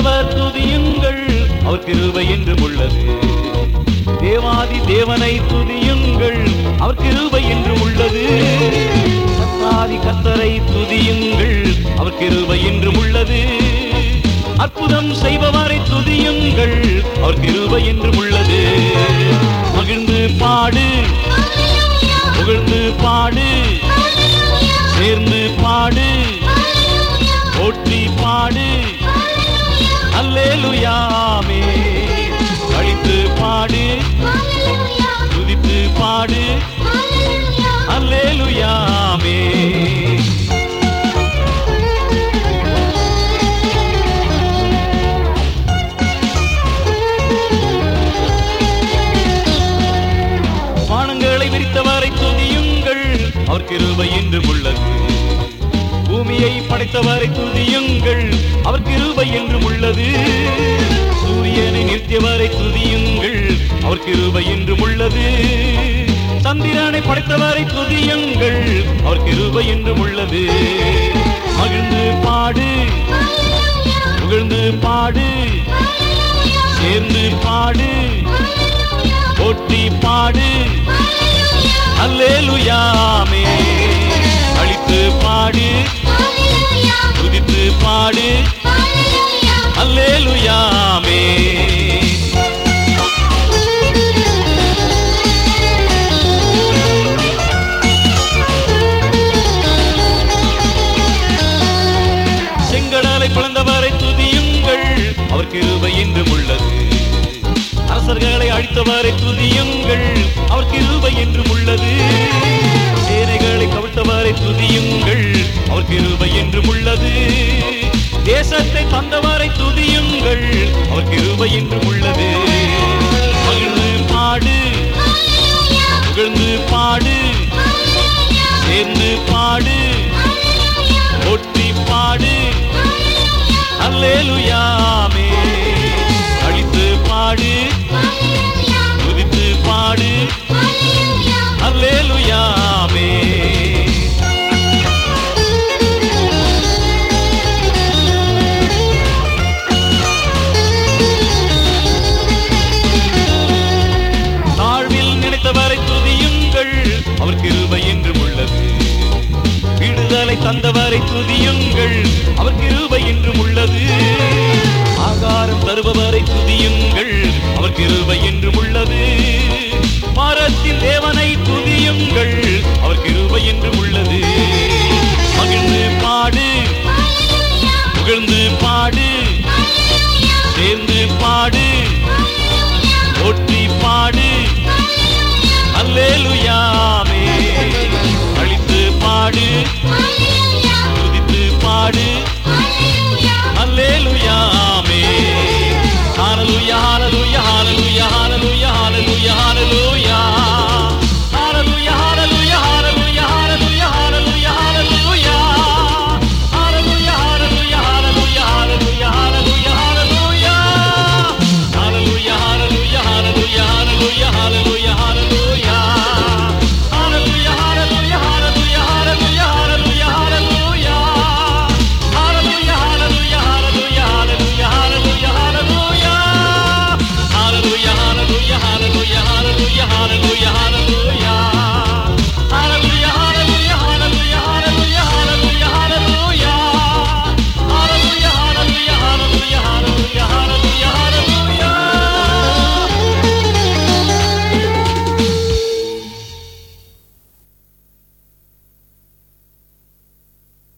படைத்தவர் துதியுங்கள் அவர் கிருபை என்றும் உள்ளது தேவாதி தேவனை துதியுங்கள் அவர் கிருபை என்றும் உள்ளது கத்தாதி கத்தரை துதியுங்கள் அவர் கிருபை என்றும் உள்ளது அற்புதம் செய்பவரை துதியுங்கள் அவர் கிருபை என்றும் உள்ளது மகிழ்ந்து பாடு புகழ்ந்து பாடு சேர்ந்து பாடு போற்றி பாடு அல்லேலுயாமே அழித்து பாடு துதித்து பாடு அல்லேலுயாமே வானங்களை விரித்தவரை துதியுங்கள் அவர் கிருபை என்றும் உள்ளது பூமியை படைத்தவரை துதியுங்கள் அவர் கிருபை என்றும் உள்ளது சூரியனை நிறுத்தியவரை துதியுங்கள் அவர் கிருபை என்றும் உள்ளது சந்திரனை படைத்தவரை துதியுங்கள் அவர் கிருபை என்றும் உள்ளது மகிழ்ந்து பாடு புகழ்ந்து பாடு சேர்ந்து பாடு போற்றி பாடு அல்லேலுயாமே அழித்து பாடு துதித்து பாடு அல்லேலுயாமே செங்கடலை பிளந்தவரை துதியுங்கள் அவர் கிருபை என்றும் உள்ளது அரசர்களை அழித்தவரை துதியுங்கள் அவர் கிருபை என்றும் உள்ளது சேனைகளை கவிழ்த்தவரை துதியுங்கள் அவர் கிருபை என்றும் உள்ளது தேசத்தை தந்தவரை துதியுங்கள் அவர் கிருபை என்றும் உள்ளது மகிழ்ந்து பாடு புகழ்ந்து பாடு சேர்ந்து பாடு ஒட்டி பாடு அல்லேலுயாமே அழித்து பாடு துதித்து பாடு அல்லேலுயாமே தாழ்வில் நினைத்தவரை துதியுங்கள் அவர் கிருபை என்றும் உள்ளது விடுதலை தந்தவரை துதியுங்கள் அவர் கிருபை என்றும் உள்ளது ஆகாரம் தருபவரை துதியுங்கள் அவர் கிருபை என்றும் உள்ளது மரத்தின் தேவனை துதியுங்கள் அவர் கிருபை என்றும் உள்ளது மகிழ்ந்து பாடு புகழ்ந்து பாடு சேர்ந்து பாடு ஒற்றி பாடு அல்லேலுயாமே அழித்து பாடு Hallelujah.